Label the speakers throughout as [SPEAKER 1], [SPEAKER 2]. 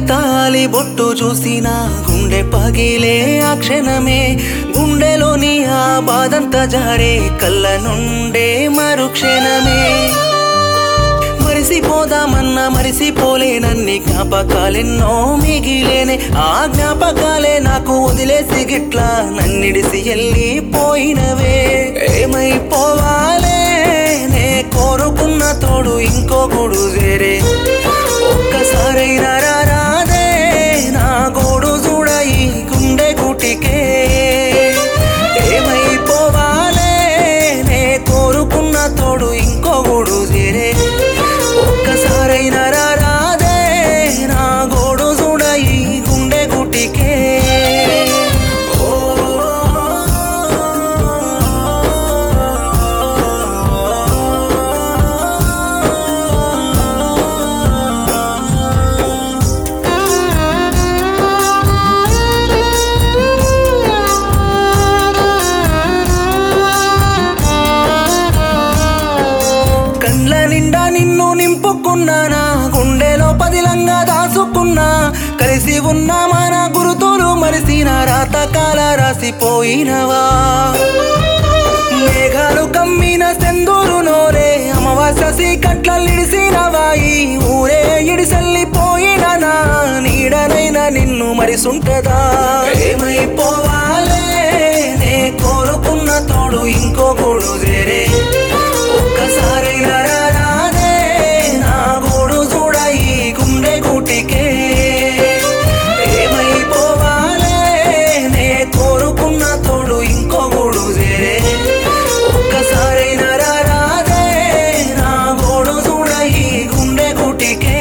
[SPEAKER 1] తాలి బొట్టు చూసిన గుండె పగిలే ఆ క్షణమే గుండెలోని ఆ బాధంతా జారే కళ్ళ నుండే మరుక్షణమే మరిసిపోదామన్నా మరిసిపోలేనన్ని జ్ఞాపకాలెన్నో మిగిలేనే ఆ జ్ఞాపకాలే నాకు వదిలేసి గిట్లా నన్నిడిసి వెళ్ళిపోయినవే ఏమైపోవాలే నే కోరుకున్న తోడు ఇంకో గూడు వేరే ఒక్కసారైనా రారాదే నా గోడు చూడ ఈ గుండె గుటికే ఏమైపోవాలే నే కోరుకున్న తోడు ఇంకో గూడు చేరే ఒక్కసారైనా రారాదే నా గోడు చూడ ఈ గుండె గుటికే ఓ కండ్ల నిండా నిన్ను నింపుకున్నానా గుండెలో పదిలంగా దాసుకున్నా కలిసి ఉన్న మన గురుతులు మరిసిన రాతకాల రాసిపోయినవా మేఘాలు కమ్మిన సెందూరు నోరే అమావాస్య సీకట్ల నిడిసినవా ఈ ఊరే ఇడిసల్లిపోయిన నా నీడనైనా నిన్ను మరిసుంటదా ఏమైపోవాలే నే కోరుకున్న తోడు ఇంకో గూడు చేరే ఒక్కసారైనా రారాదే నా గూడు చూడ ఈ గుండె గుటికే ఏమైపోవాలే నే కోరుకున్న తోడు ఇంకో గూడు చేరే ఒక్కసారైనా రారాదే నా గోడు చూడ ఈ గుండె గుటికే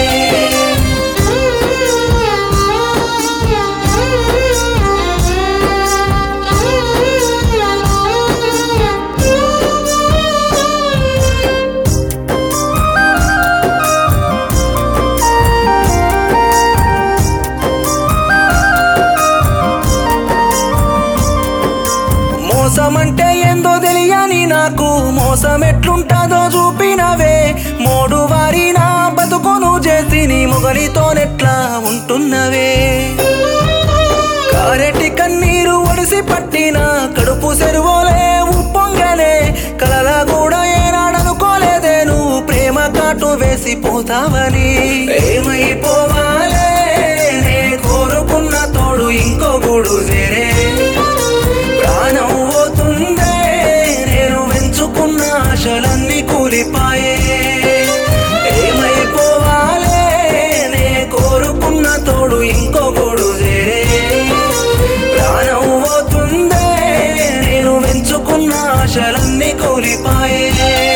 [SPEAKER 1] మోసమంటే ఏందో తెలియని నాకు మోసం ఎట్లుంటాదో చూపినవే మోడు వారి నా బతుకును చేసి నీ మొగలితోనెట్లా ఉంటున్నవే కారెటి కన్నీరు ఒడిసి పట్టిన కడుపు సెరువోలే ఉప్పొంగనే కలలా కూడా ఏనాడనుకోలేదే నువ్వు ప్రేమ కాటు వేసి పోతావని ఏమైపోవాలే నే కోరుకున్న తోడు ఇంకో గూడు చేరే ప్రాణం పోతుందే నేను పెంచుకున్న ఆశలన్నీ కూలిపాయే ఏమైపోవాలే నే కోరుకున్న తోడు ఇంకో గోడు చేరే ప్రాణం పోతుందే నేను పెంచుకున్న ఆశలన్నీ కూలిపాయే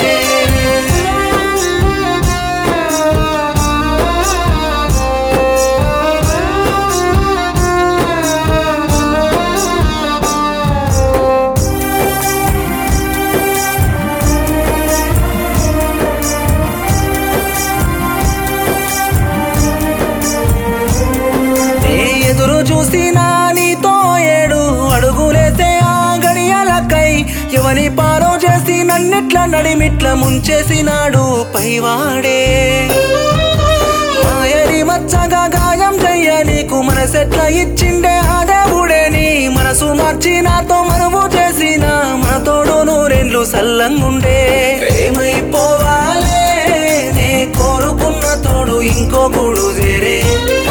[SPEAKER 1] నే ఎదురు చూసిన నీతో ఏడు అడుగులేసే ఆ గడియలకై ఎవని పాలో చేసి నన్నిట్ల నడిమిట్ల ముంచేసినాడు పైవాడే మాయని మచ్చగా గాయం చెయ్య నీకు మనసెట్ల ఇచ్చిండే ఆ దేవుడే నీ మనసు మార్చి నాతో మనువు చేసిన మన తోడు నూరెండ్లు సల్లంగుండే ఏమైపోవాలే నే కోరుకున్న తోడు ఇంకో గూడు చేరే